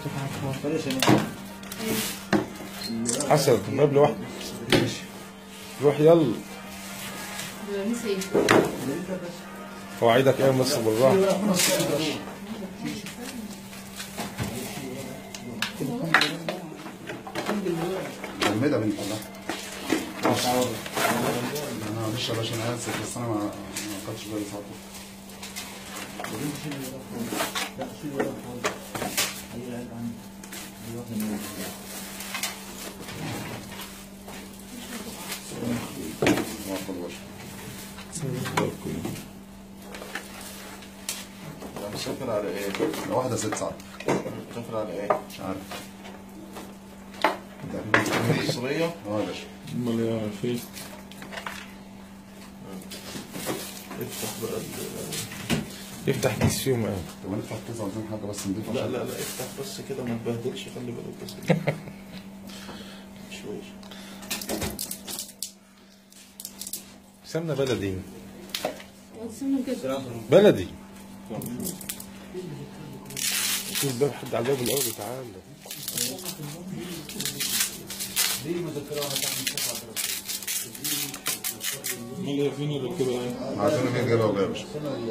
حسن باب لوحده روح يلا وعيدك ايه بس بالراحه جمدها بنت الله انا معلش يا باشا انا اسف بس انا ما ما خدتش بالي ساعتها واخد باشا. انا مسافر على ايه؟ واحدة ست ساعات مسافر على ايه؟ مش عارف مصرية اه يا باشا امال يا في افتح بقى ال- يفتح كيس فيهم ايه طب نفتح كذا عاوزين حاجة بس نضيف لا عشان- لا لا افتح بس كده ما تبهدلش خلي بالك بس شويش سمنه بلدي وتسمى كده بلدي شوف الباب حد على الباب الاول تعالى امال فين الركبه ايه عارفين مين جايبها وجايبها يا باشا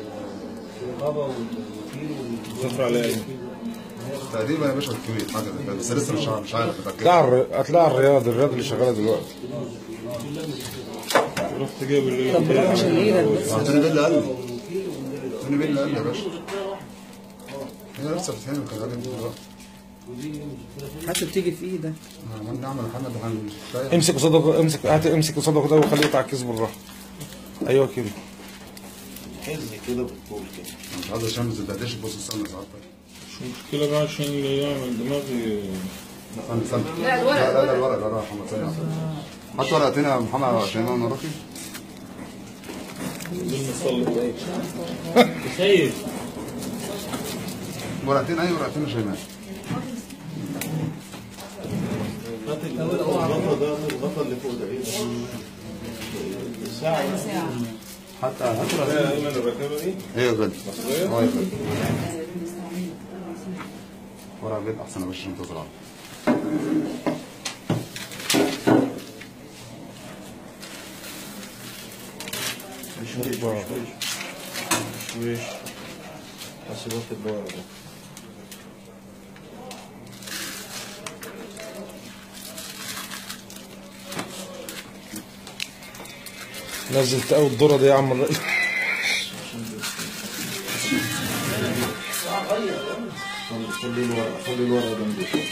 سفر على ايه تقريبا يا باشا الكويت حاجة زي كده بس لسه مش عارف مش عارف متأكد هتلاقي الر- هتلاقي الرياض الرياض اللي شغاله دلوقتي رحت جايب اللي اعطيني بيل اقل اعطيني بيل اقل يا باشا هي لسه بتتعمل كده دلوقتي حتى بتيجي في ايدك انا عمال نعمل محمد عن امسك قصادك امسك هات امسك قصادك كده وخليه يقطع الكيس بالراحه ايوه كده حز كده بالطول كده مش عايز الشمس تبهدلش تبص السمنة ساعتها مش مشكله بقى عشان اللي يعمل دماغي استنى استنى لا، الورق، لا لا لا الورق لا لا يا محمد ثانية واحدة. هات ورقتين يا محمد عشان انا راكي بالمصلي سيد ورقتين اي ورقتين يا شيماء هات الغطا ده الغطا اللي فوق ده ايه ساعة حتى هات ورقتين ايمن الركبه دي ايه يا غالي اه يا غالي ورق بيت احسن يا باشا عشان تزرع شويش شويش شويش بس بط الدور ده نزلت قوي الذره دي يا عم الرئيس خلي خلي الورق خلي الورق جنبي شوية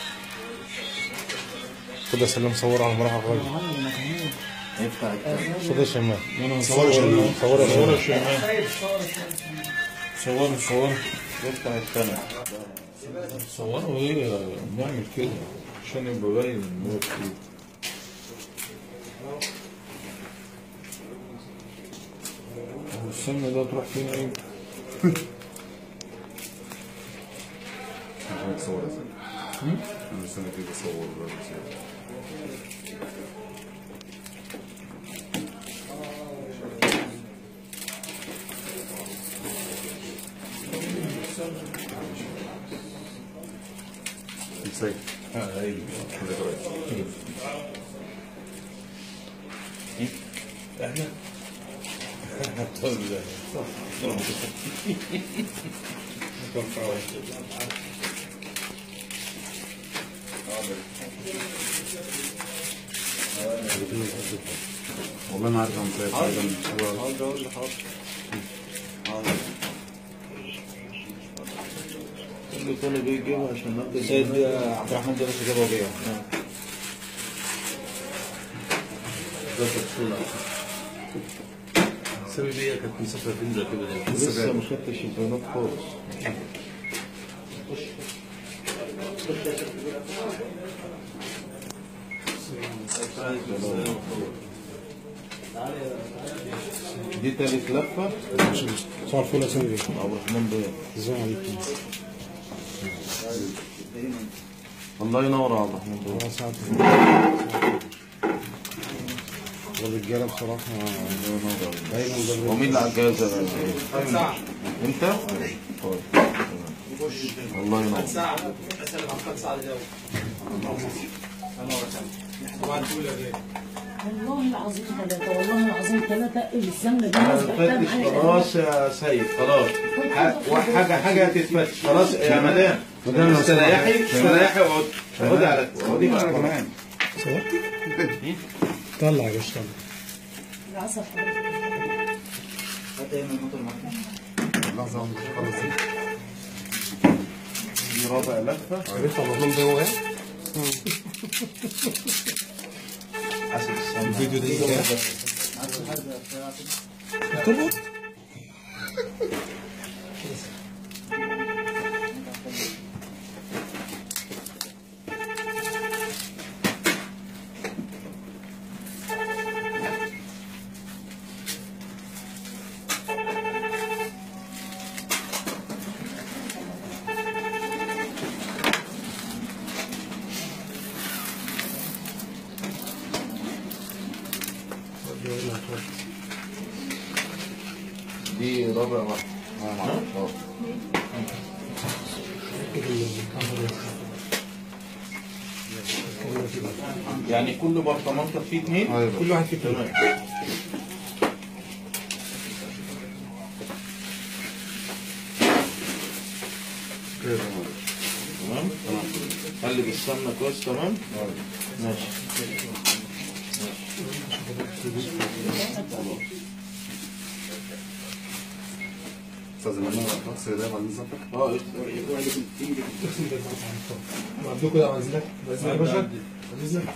خد يا سلام صور على المروحه غالي يفتح الكاميرا خد يا شمال صور يا شيماء صور يا صور شمال صور صور يفتح الكاميرا صوروا ايه نعمل كده عشان يبقى باين ان هو كتير هو السمنه ده تروح فين ايه عشان تصور يا سيدي انا استنى كده بصور بقى بصور. ازاي؟ اه ايوه احنا طول والله ما عارف اعمل ازاي حاضر اقول حاضر حاضر قول له طالب ايه يجيبها عشان نبدا سيد عبد الرحمن ده بس جابه بيها سامي بيا كانت مسافره فين زي كده لسه ما خدتش البيانات خالص دي تالت لفة صار فول اسوي عبد الرحمن بيه ازاي عليكم الله ينور يا عبد الرحمن بيه ساعات والرجاله بصراحه دايما ومين اللي على الجهاز يا باشا؟ انت؟ طيب الله ينور ساعة اسال عن ساعة الجو والله العظيم ثلاثة والله العظيم ثلاثة السمنة دي الناس بتعمل فتش عليها خلاص يا سيد خلاص ح- حاجه حاجه هتتفتش خلاص يا مدام مدام لو استريحي سمحت. استريحي اقعدي اقعدي على اقعدي انا بقى كمان طلع يا باشا طلع العسل حتى هنا الموتور معاك لحظه واحده خلص دي رابع لفه عرفت المضمون ده هو ايه؟ حسب السنه الفيديو ده ايه؟ تربط دي رابع واحده اه معلش اه يعني كل برطمان كان فيه اثنين ايوه كل واحد فيه تمام كده معلش تمام قلب السمنه كويس تمام ماشي استاذ انا اغسل ايديا بعد اذنك اه عبدو كده عايز لك عايز لك يا باشا عايز لك